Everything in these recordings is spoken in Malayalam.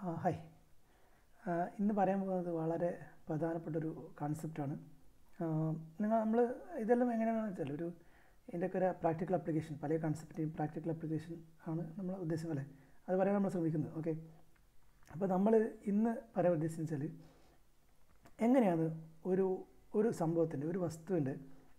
ആ, ഹായ് ആ, ഇന്ന് പറയാൻ പോകുന്നത് വളരെ പ്രധാനപ്പെട്ടൊരു കൺസെപ്റ്റാണ് നിങ്ങൾ നമ്മൾ ഇതെല്ലാം എങ്ങനെയാണെന്ന് വെച്ചാൽ ഒരു ഇതിൻ്റെയൊക്കെ ഒരു പ്രാക്ടിക്കൽ ആപ്ലിക്കേഷൻ പല കൺസെപ്റ്റിൻ്റെയും പ്രാക്ടിക്കൽ ആപ്ലിക്കേഷൻ ആണ് നമ്മൾ ഉദ്ദേശിക്കുന്നത് അല്ലേ അത് പറയാൻ നമ്മൾ ശ്രമിക്കുന്നത് ഓക്കെ അപ്പോൾ നമ്മൾ ഇന്ന് പറയാൻ ഉദ്ദേശിച്ചത് വെച്ചാൽ എങ്ങനെയാണ് ഒരു ഒരു സംഭവത്തിൻ്റെ ഒരു വസ്തുവിൻ്റെ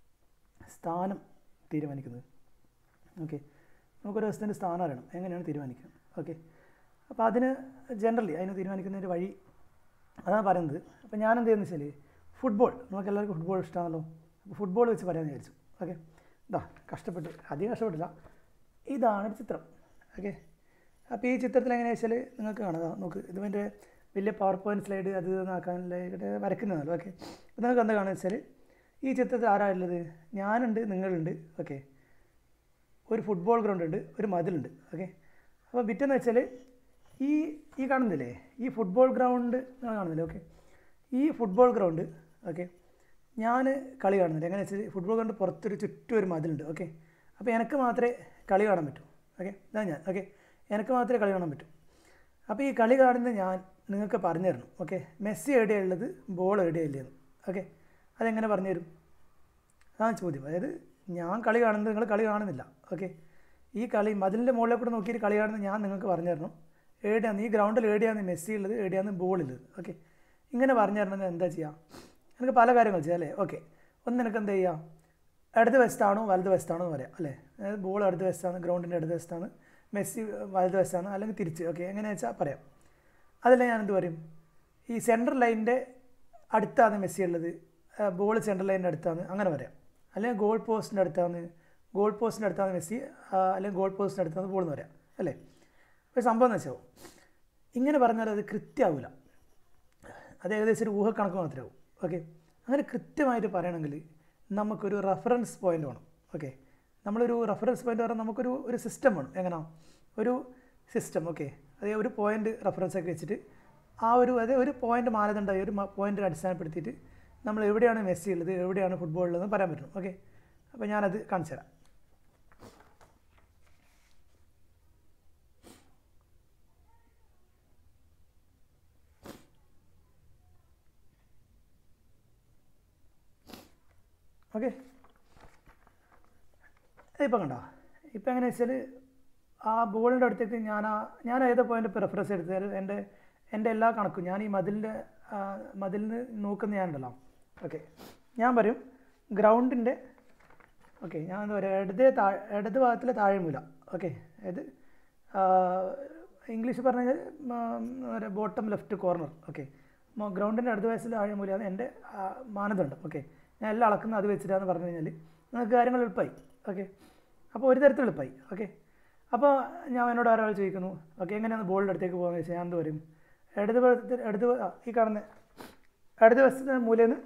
സ്ഥാനം തീരുമാനിക്കുന്നത് ഓക്കെ നമുക്കൊരു വസ്തുവിൻ്റെ സ്ഥാനം അറിയണം എങ്ങനെയാണ് തീരുമാനിക്കുക ഓക്കെ അപ്പോൾ അതിന് ജനറലി അതിന് തീരുമാനിക്കുന്നതിൻ്റെ വഴി അതാണ് പറയുന്നത് അപ്പോൾ ഞാൻ എന്ത് ചെയ്യുന്നത് വെച്ചാൽ ഫുട്ബോൾ നമുക്ക് എല്ലാവർക്കും ഫുട്ബോൾ ഇഷ്ടമാണല്ലോ അപ്പോൾ ഫുട്ബോൾ വെച്ച് പറയാമെന്ന് വിചാരിച്ചു ഓക്കെ ഇതാ കഷ്ടപ്പെട്ട് അധികം കഷ്ടപ്പെട്ടില്ല ഇതാണ് ഒരു ചിത്രം ഓക്കെ അപ്പോൾ ഈ ചിത്രത്തിൽ എങ്ങനെയാ വെച്ചാൽ നിങ്ങൾക്ക് കാണാം നോക്ക് ഇത് എൻ്റെ വലിയ പവർ പോയിൻറ്റ് സ്ലൈഡ് അത് ഇതാക്കാനുള്ള വരയ്ക്കുന്നതല്ലോ ഓക്കെ അപ്പോൾ നിങ്ങൾക്ക് എന്താ കാണുക വെച്ചാൽ ഈ ചിത്രത്തിൽ ആരാ ഉള്ളത് ഞാനുണ്ട് നിങ്ങളുണ്ട് ഓക്കെ ഒരു ഫുട്ബോൾ ഗ്രൗണ്ട് ഉണ്ട് ഒരു മതിലുണ്ട് ഓക്കെ അപ്പോൾ ബിറ്റെന്ന് വെച്ചാൽ ഈ ഈ കാണുന്നില്ലേ ഈ ഫുട്ബോൾ ഗ്രൗണ്ട് നിങ്ങൾ കാണുന്നില്ലേ ഓക്കെ ഈ ഫുട്ബോൾ ഗ്രൗണ്ട് ഓക്കെ ഞാൻ കളി കാണുന്നില്ല എങ്ങനെ വെച്ചാൽ ഫുട്ബോൾ ഗ്രൗണ്ട് പുറത്തൊരു ചുറ്റും ഒരു മതിലുണ്ട് ഓക്കെ അപ്പോൾ എനിക്ക് മാത്രമേ കളി കാണാൻ പറ്റൂ ഓക്കെ ഇതാ ഞാൻ ഓക്കെ എനിക്ക് മാത്രമേ കളി കാണാൻ പറ്റൂ അപ്പോൾ ഈ കളി കാണുന്ന ഞാൻ നിങ്ങൾക്ക് പറഞ്ഞു തരണം ഓക്കെ മെസ്സി എവിടെയാണ് ഉള്ളത് ബോൾ എവിടെയല്ലേന്ന് ഓക്കെ അതെങ്ങനെ പറഞ്ഞു തരും അതാണ് ചോദ്യം അതായത് ഞാൻ കളി കാണുന്നത് നിങ്ങൾ കളി കാണുന്നില്ല ഓക്കെ ഈ കളി മതിലിൻ്റെ മുകളിൽ കൂടെ നോക്കിയിട്ട് കളി കാണുന്നത് ഞാൻ നിങ്ങൾക്ക് പറഞ്ഞു തരണം എവിടെയാണ് ഈ ഗ്രൗണ്ടിൽ എവിടെയാണ് മെസ്സി ഉള്ളത് എവിടെയാണ് ബോൾ ഉള്ളത് ഓക്കെ ഇങ്ങനെ പറഞ്ഞു തരണമെങ്കിൽ എന്താ ചെയ്യുക എനിക്ക് പല കാര്യങ്ങൾ ചെയ്യാം അല്ലേ ഓക്കെ ഒന്ന് നിനക്ക് എന്താ ചെയ്യുക ഇടത് വശത്താണോ വലത് വശത്താണോ എന്ന് പറയാം അല്ലേ അതായത് ബോൾ ഇടത് വശത്താണ് ഗ്രൗണ്ടിൻ്റെ ഇടത് വശത്താണ് മെസ്സി വലത് വശത്താണ് അല്ലെങ്കിൽ തിരിച്ച് ഓക്കെ എങ്ങനെയാണെന്ന് വെച്ചാൽ പറയാം അതിൽ ഞാൻ എന്ത് പറയും ഈ സെൻട്രൽ ലൈനിൻ്റെ അടുത്താണ് മെസ്സി ഉള്ളത് ബോൾ സെൻട്രൽ ലൈനിൻ്റെ അടുത്താണ് അങ്ങനെ പറയാം അല്ലെങ്കിൽ ഗോൾ പോസ്റ്റിൻ്റെ അടുത്താണ് ഗോൾ പോസ്റ്റിൻ്റെ അടുത്താണ് മെസ്സി ആ, അല്ലെങ്കിൽ ഗോൾ പോസ്റ്റിൻ്റെ അടുത്താണ് ബോൾ എന്ന് പറയാം അല്ലേ അപ്പോൾ സംഭവം എന്ന് വെച്ചാൽ ഇങ്ങനെ പറഞ്ഞാൽ അത് കൃത്യമാവില്ല അത് ഏകദേശം ഒരു ഊഹക്കണക്ക് മാത്രമേ ആവും ഓക്കെ അങ്ങനെ കൃത്യമായിട്ട് പറയണമെങ്കിൽ നമുക്കൊരു റെഫറൻസ് പോയിൻ്റ് വേണം ഓക്കെ നമ്മളൊരു റെഫറൻസ് പോയിൻ്റ് പറഞ്ഞാൽ നമുക്കൊരു ഒരു സിസ്റ്റം വേണം എങ്ങനെ ഒരു സിസ്റ്റം ഓക്കെ അതേ ഒരു പോയിൻ്റ് റെഫറൻസ് ഒക്കെ വെച്ചിട്ട് ആ ഒരു അതേ ഒരു പോയിൻ്റ് മാനദണ്ഡമായി ഒരു പോയിൻ്റിനെ അടിസ്ഥാനപ്പെടുത്തിയിട്ട് നമ്മൾ എവിടെയാണ് മെസ്സി ഉള്ളത് എവിടെയാണ് ഫുട്ബോൾ ഉള്ളതെന്ന് പറയാൻ പറ്റും ഓക്കെ അപ്പോൾ ഞാനത് കാണിച്ചു തരാം ഓക്കെ ഇപ്പം കണ്ടോ ഇപ്പം എങ്ങനെ വെച്ചാൽ ആ ബോളിൻ്റെ അടുത്തേക്ക് ഞാൻ ആ ഞാൻ ഏത് പോയിൻ്റ് ഇപ്പോൾ റെഫറൻസ് എടുത്താൽ എൻ്റെ എൻ്റെ എല്ലാ കണക്കും ഞാൻ ഈ മതിലിൻ്റെ മതിലിന് നോക്കുന്ന ഞാനുണ്ടല്ലോ ഓക്കെ ഞാൻ പറയും ഗ്രൗണ്ടിൻ്റെ ഓക്കെ ഞാൻ എന്താ പറയുക ഇടത് താ ഇടത് ഭാഗത്തിലെ താഴെ മൂല ഓക്കെ അതായത് ഇംഗ്ലീഷ് പറഞ്ഞു കഴിഞ്ഞാൽ ബോട്ടം ലെഫ്റ്റ് കോർണർ ഓക്കെ ഗ്രൗണ്ടിൻ്റെ ഇടത് വയസ്സിൽ താഴെ മൂലയാണ് എൻ്റെ ആ, മാനദണ്ഡം ഓക്കെ ഞാൻ എല്ലാം അളക്കുന്നത് അത് വെച്ചിട്ടാന്ന് പറഞ്ഞു കഴിഞ്ഞാൽ നിങ്ങൾക്ക് കാര്യങ്ങൾ എളുപ്പമായി ഓക്കെ അപ്പോൾ ഒരു തരത്തിൽ എളുപ്പമായി ഓക്കെ അപ്പോൾ ഞാൻ എന്നോട് ഒരാൾ ചോദിക്കുന്നു ഓക്കെ എങ്ങനെയാണ് ബോളിൻ്റെ അടുത്തേക്ക് പോകുന്നത് വെച്ചാൽ ഞാൻ എന്ത് പറയും ഇടത് ഭാഗത്തിൽ ഇടത് ഭാ- ആ, ഈ കാണുന്ന ഇടത് വശത്തിൻ്റെ മൂലയിൽ നിന്ന്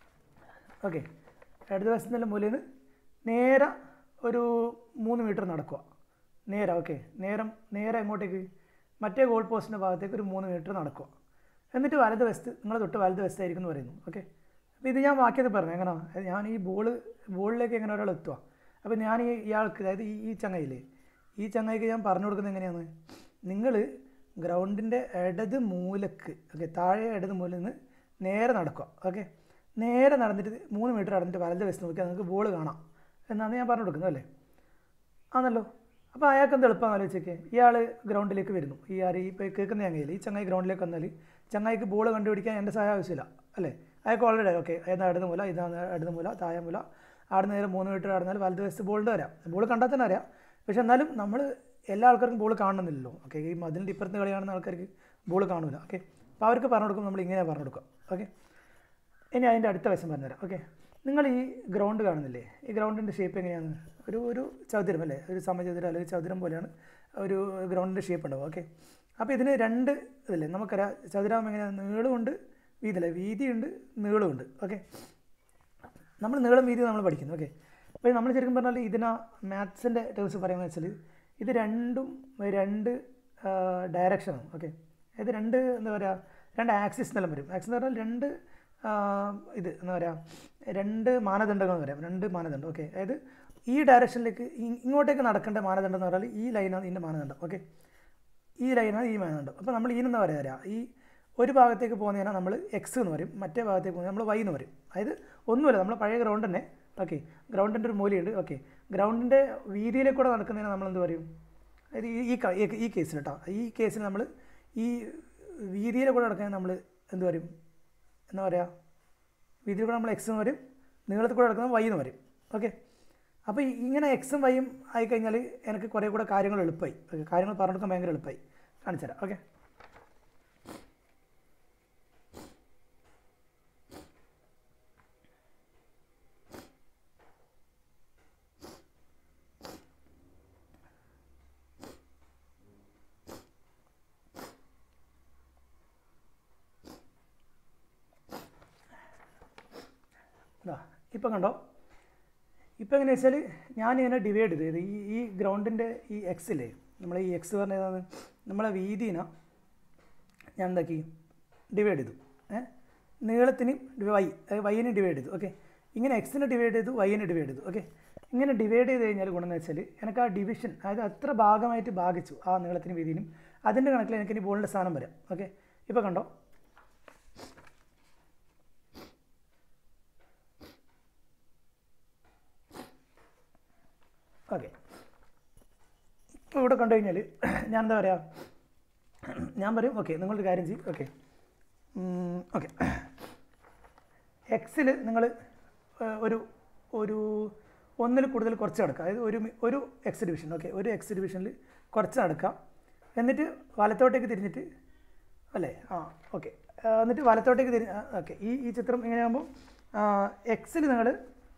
ഓക്കെ ഇടത് വശത്തിൻ്റെ മൂലയിൽ നിന്ന് നേരെ ഒരു മൂന്ന് മീറ്റർ നടക്കുക നേരെ ഓക്കെ നേരം നേരെ എങ്ങോട്ടേക്ക് മറ്റേ ഗോൾ പോസ്റ്റിൻ്റെ ഭാഗത്തേക്ക് ഒരു മൂന്ന് മീറ്റർ നടക്കുക എന്നിട്ട് വലത് വശത്ത് നിങ്ങൾ തൊട്ട് വലത് വശത്തായിരിക്കും എന്ന് പറയുന്നു ഓക്കെ അപ്പോൾ ഇത് ഞാൻ വാക്യത്തിൽ പറഞ്ഞു എങ്ങനെ ഞാൻ ഈ ബോള് ബോളിലേക്ക് എങ്ങനെ ഒരാൾ എത്തുക അപ്പോൾ ഞാൻ ഈ ഇയാൾക്ക് അതായത് ഈ ഈ ചങ്ങയില്ലേ ഈ ചങ്ങയ്ക്ക് ഞാൻ പറഞ്ഞു കൊടുക്കുന്നത് എങ്ങനെയാണ് നിങ്ങൾ ഗ്രൗണ്ടിൻ്റെ ഇടത് മൂലക്ക് ഓക്കെ താഴെ ഇടത് മൂലയിൽ നിന്ന് നേരെ നടക്കുക ഓക്കെ നേരെ നടന്നിട്ട് മൂന്ന് മീറ്റർ നടന്നിട്ട് വലത് വശത്ത് നോക്കിയാൽ നിങ്ങൾക്ക് ബോൾ കാണാം എന്നാണ് ഞാൻ പറഞ്ഞു കൊടുക്കുന്നത് അല്ലേ ആണല്ലോ അപ്പോൾ അയാൾക്ക് എന്ത് എളുപ്പമാണ് ആലോചിച്ചൊക്കെ ഇയാൾ ഗ്രൗണ്ടിലേക്ക് വരുന്നു ഈ ആര് ഇപ്പോൾ കേൾക്കുന്ന ചങ്ങയിൽ ഈ ചങ്ങായി ഗ്രൗണ്ടിലേക്ക് വന്നാൽ ചങ്ങായിക്ക് ബോൾ കണ്ടുപിടിക്കാൻ എൻ്റെ സഹായം ആവശ്യമില്ല അല്ലേ അയാൾക്ക് ഓൾറെഡി ഓക്കെ ഏതാണ് ഇടത് മൂല ഇതാണ് ഇടത് മൂല താഴെ മൂല ആടെ നേരെ മൂന്ന് മീറ്റർ നടന്നാൽ വലത് വശത്ത് ബോളിൻ്റെ വരാം ബോൾ കണ്ടാൽ തന്നെ അറിയാം പക്ഷെ എന്നാലും നമ്മൾ എല്ലാ ആൾക്കാർക്കും ബോൾ കാണണമെന്നില്ലല്ലോ ഓക്കെ ഈ മതിലിൻ്റെ ഇപ്പുറത്ത് കളി കാണുന്ന ആൾക്കാർക്ക് ബോൾ കാണൂല ഓക്കെ അപ്പോൾ അവർക്ക് പറഞ്ഞു കൊടുക്കും നമ്മൾ ഇങ്ങനെ പറഞ്ഞു കൊടുക്കുക ഓക്കെ ഇനി അതിൻ്റെ അടുത്ത വശം പറഞ്ഞുതരാം ഓക്കെ നിങ്ങൾ ഈ ഗ്രൗണ്ട് കാണുന്നില്ലേ ഈ ഗ്രൗണ്ടിൻ്റെ ഷേപ്പ് എങ്ങനെയാണ് ഒരു ഒരു ചതുരം അല്ലേ ഒരു സമചതുരം അല്ലെങ്കിൽ ചതുരം പോലെയാണ് ഒരു ഗ്രൗണ്ടിൻ്റെ ഷേപ്പ് ഉണ്ടാവും ഓക്കെ അപ്പോൾ ഇതിന് രണ്ട് ഇതല്ലേ നമുക്കറിയാം ചതുരാകുമ്പോൾ എങ്ങനെയാണ് നീളമുണ്ട് വീതിയല്ലേ വീതിയുണ്ട് നീളമുണ്ട് ഓക്കെ നമ്മൾ നീളം വീതി നമ്മൾ പഠിക്കുന്നു ഓക്കെ അപ്പോൾ നമ്മൾ ശരിക്കും പറഞ്ഞാൽ ഇതിനാ മാത്സിൻ്റെ ടേംസ് പറയുന്നത് വെച്ചാൽ ഇത് രണ്ടും രണ്ട് ഡയറക്ഷനാണ് ഓക്കെ ഇത് രണ്ട് എന്താ പറയുക രണ്ട് ആക്സിസ് നിലം വരും ആക്സിസ് എന്ന് പറഞ്ഞാൽ രണ്ട് ആ, ഇത് എന്താ പറയുക രണ്ട് മാനദണ്ഡങ്ങൾ എന്ന് പറയാം രണ്ട് മാനദണ്ഡം ഓക്കെ അതായത് ഈ ഡയറക്ഷനിലേക്ക് ഇ- ഇങ്ങോട്ടേക്ക് നടക്കേണ്ട മാനദണ്ഡം എന്ന് പറഞ്ഞാൽ ഈ ലൈനാണ് ഇതിൻ്റെ മാനദണ്ഡം ഓക്കെ ഈ ലൈനാണ് ഈ മാനുണ്ട് അപ്പോൾ നമ്മൾ ഈ എന്താ പറയുക ഈ ഒരു ഭാഗത്തേക്ക് പോകുന്നതിനാണ് നമ്മൾ എക്സ് എന്ന് പറയും മറ്റേ ഭാഗത്തേക്ക് പോകുന്നത് നമ്മൾ വൈ എന്ന് പറയും അതായത് ഒന്നുമില്ല നമ്മൾ പഴയ ഗ്രൗണ്ട് തന്നെ ഓക്കെ ഗ്രൗണ്ടിൻ്റെ ഒരു മൂലയുണ്ട് ഓക്കെ ഗ്രൗണ്ടിൻ്റെ വീതിയിലേക്കൂടെ നടക്കുന്നതിന് നമ്മൾ എന്ത് പറയും അതായത് ഈ ഈ ക- ഈ- ഈ കേസിൽ കേട്ടോ ഈ കേസിൽ നമ്മൾ ഈ വീതിയിലെ കൂടെ നടക്കാൻ നമ്മൾ എന്ത് പറയും എന്താ പറയുക വീതിയിൽ കൂടെ നമ്മൾ എക്സ് എന്ന് പറയും നീളത്തിൽ കൂടെ നടക്കുന്നത് വൈ എന്ന് പറയും ഓക്കെ അപ്പോൾ ഈ- ഇങ്ങനെ എക്സും വൈയും ആയിക്കഴിഞ്ഞാൽ എനിക്ക് കുറേ കൂടെ കാര്യങ്ങൾ എളുപ്പമായി ഓക്കെ കാര്യങ്ങൾ പറഞ്ഞെടുക്കാൻ ഭയങ്കര എളുപ്പമായി കാണിച്ചു തരാം ഓക്കെ ഇതാ ഇപ്പം കണ്ടോ ഇപ്പം എങ്ങനെയാ വെച്ചാൽ ഞാനിങ്ങനെ ഡിവൈഡ് ചെയ്ത് ഈ ഈ ഗ്രൗണ്ടിൻ്റെ ഈ എക്സ് ഇല്ലേ നമ്മളെ ഈ എക്സ് പറഞ്ഞ ഏതാണ് നമ്മളെ വീതിനെ ഞാൻ എന്താക്കി ഡിവൈഡ് ചെയ്തു ഏ നീളത്തിന് വൈ വൈനെ ഡിവൈഡ് ചെയ്തു ഓക്കെ ഇങ്ങനെ എക്സിനെ ഡിവൈഡ് ചെയ്തു വൈനെ ഡിവൈഡ് ചെയ്തു ഓക്കെ ഇങ്ങനെ ഡിവൈഡ് ചെയ്ത് കഴിഞ്ഞാൽ ഗുണം എന്ന് വെച്ചാൽ എനിക്ക് ആ ഡിവിഷൻ അതായത് അത്ര ഭാഗമായിട്ട് ഭാഗിച്ചു ആ നീളത്തിനും വീതിനും അതിൻ്റെ കണക്കിൽ എനിക്ക് ഇനി ബോളിൻ്റെ സ്ഥാനം വരാം ഓക്കെ ഇപ്പോൾ കണ്ടോ ഓക്കെ ഇപ്പോൾ ഇവിടെ കണ്ടു കഴിഞ്ഞാൽ ഞാൻ എന്താ പറയുക ഞാൻ പറയും ഓക്കെ നിങ്ങളൊരു കാര്യം ചെയ്യും ഓക്കെ ഓക്കെ എക്സിൽ നിങ്ങൾ ഒരു ഒരു ഒന്നിൽ കൂടുതൽ കുറച്ച് നടക്കുക അതായത് ഒരു മി- ഒരു എക്സ് ഡിവിഷൻ ഓക്കെ ഒരു എക്സ് ഡിവിഷനിൽ കുറച്ച് നടക്കാം എന്നിട്ട് വലത്തോട്ടേക്ക് തിരിഞ്ഞിട്ട് അല്ലേ ആ ഓക്കെ എന്നിട്ട് വലത്തോട്ടേക്ക് തിരി ഓക്കെ ഈ ഈ ചിത്രം ഇങ്ങനെയാകുമ്പോൾ എക്സിൽ നിങ്ങൾ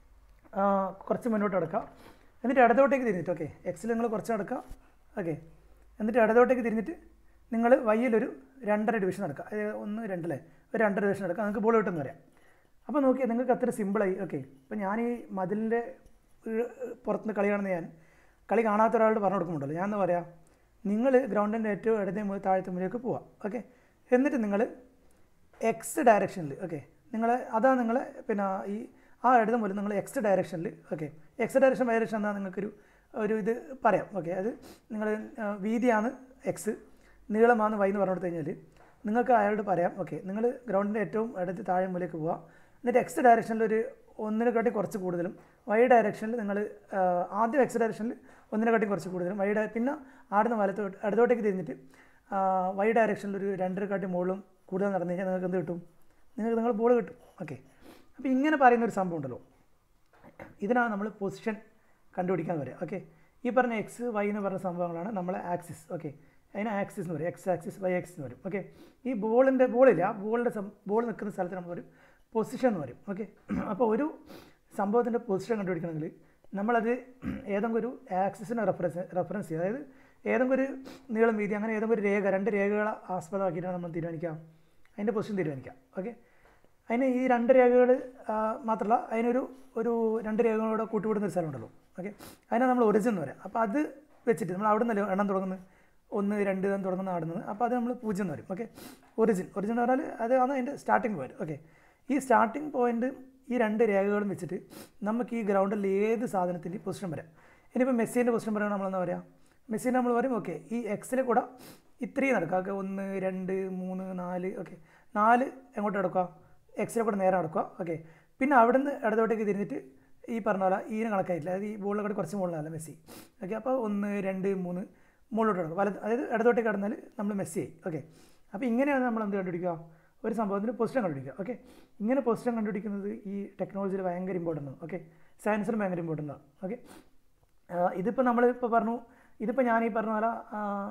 കുറച്ച് മുന്നോട്ട് നടക്കുക എന്നിട്ട് ഇടതോട്ടേക്ക് തിരിഞ്ഞിട്ട് ഓക്കെ എക്സിൽ നിങ്ങൾ കുറച്ച് നടക്കുക ഓക്കെ എന്നിട്ട് ഇടതോട്ടേക്ക് തിരിഞ്ഞിട്ട് നിങ്ങൾ വയ്യിലൊരു രണ്ടര ഡിവിഷൻ നടക്കുക അതായത് ഒന്ന് രണ്ടല്ലേ ഒരു രണ്ടര ഡിവിഷൻ നടക്കുക നിങ്ങൾക്ക് ബോൾ കിട്ടുമെന്ന് പറയാം അപ്പോൾ നോക്കിയാൽ നിങ്ങൾക്ക് അത്ര സിമ്പിളായി ഓക്കെ ഇപ്പോൾ ഞാൻ ഈ മതിലിൻ്റെ പുറത്തുനിന്ന് കളി കാണുന്ന ഞാൻ കളി കാണാത്ത ഒരാളോട് പറഞ്ഞു കൊടുക്കുന്നുണ്ടല്ലോ ഞാൻ എന്താ പറയുക നിങ്ങൾ ഗ്രൗണ്ടിൻ്റെ ഏറ്റവും ഇടത്തെ മുതൽ താഴത്തെ മുതലേക്ക് പോവാം ഓക്കെ എന്നിട്ട് നിങ്ങൾ എക്സ് ഡയറക്ഷനിൽ ഓക്കെ നിങ്ങൾ അതാ നിങ്ങൾ പിന്നെ ഈ ആ ഇടത് മുതൽ നിങ്ങൾ എക്സ് ഡയറക്ഷനിൽ ഓക്കെ എക്സ് ഡയറക്ഷൻ ഡയറക്ഷൻ എന്നാൽ നിങ്ങൾക്കൊരു ഒരു ഇത് പറയാം ഓക്കെ അത് നിങ്ങൾ വീതിയാണ് എക്സ് നീളമാണ് വൈ എന്ന് പറഞ്ഞു കൊടുത്തു കഴിഞ്ഞാൽ നിങ്ങൾക്ക് അയാളോട് പറയാം ഓക്കെ നിങ്ങൾ ഗ്രൗണ്ടിൻ്റെ ഏറ്റവും ഇടത്ത് താഴെ മുതലേക്ക് പോവുക എന്നിട്ട് എക്സ് ഡയറക്ഷനിൽ ഒരു ഒന്നിനെക്കാട്ടി കുറച്ച് കൂടുതലും വൈ ഡയറക്ഷനിൽ നിങ്ങൾ ആദ്യം എക്സ് ഡയറക്ഷനിൽ ഒന്നിനെക്കാട്ടി കുറച്ച് കൂടുതലും വൈ ഡയ പിന്നെ ആടുന്ന വലത്തോട്ട് ഇടത്തോട്ടേക്ക് തിരിഞ്ഞിട്ട് വൈ ഡയറക്ഷനിൽ ഒരു രണ്ടരക്കാട്ടി മുകളിലും കൂടുതൽ നടന്നു കഴിഞ്ഞാൽ നിങ്ങൾക്ക് എന്ത് കിട്ടും നിങ്ങൾക്ക് നിങ്ങൾ ബോൾ കിട്ടും ഓക്കെ അപ്പോൾ ഇങ്ങനെ പറയുന്ന ഒരു സംഭവം ഉണ്ടല്ലോ ഇതിനാണ് നമ്മൾ പൊസിഷൻ കണ്ടുപിടിക്കാൻ വരിക ഓക്കെ ഈ പറഞ്ഞ എക്സ് വൈ എന്ന് പറഞ്ഞ സംഭവങ്ങളാണ് നമ്മളെ ആക്സിസ് ഓക്കെ അതിന് ആക്സിസ് എന്ന് പറയും എക്സ് ആക്സിസ് വൈ ആക്സിസ് എന്ന് പറയും ഓക്കെ ഈ ബോളിൻ്റെ ബോളില്ല ആ ബോളിൻ്റെ ബോൾ നിൽക്കുന്ന സ്ഥലത്ത് നമ്മൾ പറയും പൊസിഷൻ എന്ന് പറയും ഓക്കെ അപ്പോൾ ഒരു സംഭവത്തിൻ്റെ പൊസിഷൻ കണ്ടുപിടിക്കണമെങ്കിൽ നമ്മളത് ഏതെങ്കിലും ഒരു ആക്സിസിനെ റെഫറൻസ് റെഫറൻസ് ചെയ്യുക അതായത് ഏതെങ്കിലും ഒരു നീളം വീതി അങ്ങനെ ഏതെങ്കിലും ഒരു രേഖ രണ്ട് രേഖകളെ ആസ്പദമാക്കിയിട്ടാണ് നമ്മൾ തീരുമാനിക്കാം അതിൻ്റെ പൊസിഷൻ തീരുമാനിക്കാം ഓക്കെ അതിന് ഈ രണ്ട് രേഖകൾ മാത്രമല്ല അതിനൊരു ഒരു രണ്ട് രേഖകളോടെ കൂട്ടുകൂടുന്ന ഒരു സ്ഥലമുണ്ടല്ലോ ഓക്കെ അതിനെ നമ്മൾ ഒറിജിൻ എന്ന് പറയാം അപ്പോൾ അത് വെച്ചിട്ട് നമ്മൾ അവിടെ നിന്നല്ലേ എണ്ണം തുടങ്ങുന്നത് ഒന്ന് രണ്ട് എന്ന് തുടങ്ങുന്ന ആടുന്നത് അപ്പോൾ അത് നമ്മൾ പൂജ്യം എന്ന് പറയും ഓക്കെ ഒറിജിൻ ഒറിജിൻ എന്ന് പറഞ്ഞാൽ അതാണ് അതിൻ്റെ സ്റ്റാർട്ടിങ് പോയിന്റ് ഓക്കെ ഈ സ്റ്റാർട്ടിങ് പോയിന്റ് ഈ രണ്ട് രേഖകളും വെച്ചിട്ട് നമുക്ക് ഈ ഗ്രൗണ്ടിൽ ഏത് സാധനത്തിൻ്റെ പൊസിഷൻ വരാം ഇനിയിപ്പോൾ മെസ്സിൻ്റെ പൊസിഷൻ പറയുമ്പോൾ നമ്മളെന്താ പറയുക മെസ്സിനെ നമ്മൾ പറയും ഓക്കെ ഈ എക്സിലെ കൂടെ ഇത്രയും നടക്കുക ഓക്കെ ഒന്ന് രണ്ട് മൂന്ന് നാല് ഓക്കെ നാല് എങ്ങോട്ട് നടക്കുക എക്സിലെ കൂടെ നേരെ നടക്കുക ഓക്കെ പിന്നെ അവിടുന്ന് ഇടതോട്ടേക്ക് തിരിഞ്ഞിട്ട് ഈ പറഞ്ഞ പോലെ ഈന് കണക്കായിട്ടില്ല അതായത് ഈ ബോളിനെ കൂടെ കുറച്ച് മുകളിലല്ല മെസ്സി ഓക്കെ അപ്പോൾ ഒന്ന് രണ്ട് മൂന്ന് മുകളിലോട്ട് നടക്കും വല അതായത് ഇടതോട്ടേക്ക് കടന്നാൽ നമ്മൾ മെസ്സി ആയി ഓക്കെ അപ്പോൾ ഇങ്ങനെയാണ് നമ്മൾ എന്ത് കണ്ടുപിടിക്കുക ഒരു സംഭവത്തിന് പൊസിഷൻ കണ്ടുപിടിക്കുക ഓക്കെ ഇങ്ങനെ പൊസിഷൻ കണ്ടുപിടിക്കുന്നത് ഈ ടെക്നോളജിയിൽ ഭയങ്കര ഇമ്പോർട്ടൻ്റ് ആണ് ഓക്കെ സയൻസിന് ഭയങ്കര ഇമ്പോർട്ടൻ്റ് ആണ് ഓക്കെ ഇതിപ്പോൾ നമ്മൾ ഇപ്പോൾ പറഞ്ഞു ഇതിപ്പോൾ ഞാൻ ഈ പറഞ്ഞ പോലെ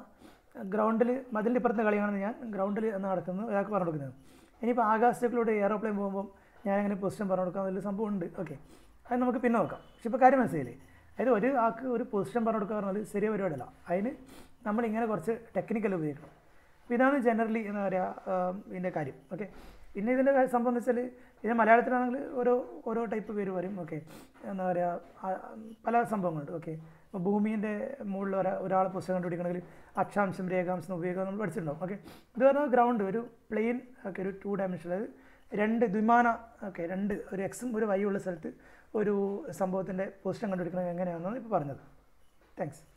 ഗ്രൗണ്ടിൽ മതിലിൻ്റെ ഇപ്പുറത്തെ കളിയാണെന്ന് ഞാൻ ഗ്രൗണ്ടിൽ എന്ന് നടക്കുന്നത് ഒരാൾക്ക് പറഞ്ഞു കൊടുക്കുന്നത് ഇനിയിപ്പോൾ ആകാശത്തിലൂടെ എയറോപ്ലെയിൻ പോകുമ്പോൾ ഞാൻ അങ്ങനെ പൊസിഷൻ പറഞ്ഞു കൊടുക്കാൻ വലിയ സംഭവം ഉണ്ട് ഓക്കെ അത് നമുക്ക് പിന്നെ നോക്കാം പക്ഷെ ഇപ്പോൾ കാര്യം മനസ്സിലായില്ലേ അതായത് ഒരു ആൾക്ക് ഒരു പൊസിഷൻ പറഞ്ഞു കൊടുക്കുക പറഞ്ഞാൽ ചെറിയ പരിപാടിയല്ല അതിന് നമ്മളിങ്ങനെ കുറച്ച് ടെക്നിക്കൽ ഉപയോഗിക്കണം അപ്പോൾ ഇതാണ് ജനറലി എന്താ പറയുക ഇതിൻ്റെ കാര്യം ഓക്കെ പിന്നെ ഇതിൻ്റെ കാര്യം സംഭവം എന്ന് വെച്ചാൽ ഇത് മലയാളത്തിലാണെങ്കിൽ ഓരോ ഓരോ ടൈപ്പ് പേര് പറയും ഓക്കെ എന്താ പറയുക ആ, പല സംഭവങ്ങളുണ്ട് ഓക്കെ ഇപ്പോൾ ഭൂമിൻ്റെ മുകളിൽ ഒരാ ഒരാൾ പുസ്തകം കണ്ടുപിടിക്കണമെങ്കിൽ അക്ഷാംശം രേഖാംശം ഉപയോഗിക്കുക നമ്മൾ പഠിച്ചിട്ടുണ്ടാവും ഓക്കെ ഇത് പറഞ്ഞാൽ ഗ്രൗണ്ട് ഒരു പ്ലെയിൻ ഒക്കെ ഒരു ടു ഡയമെൻഷൻ അതായത് രണ്ട് ദ്വിമാന ഓക്കെ രണ്ട് ഒരു എക്സും ഒരു വൈ ഉള്ള സ്ഥലത്ത് ഒരു സംഭവത്തിൻ്റെ പൊസിഷൻ കണ്ടുപിടിക്കുന്നത് എങ്ങനെയാണെന്നാണ് ഇപ്പോൾ പറഞ്ഞത് താങ്ക്സ്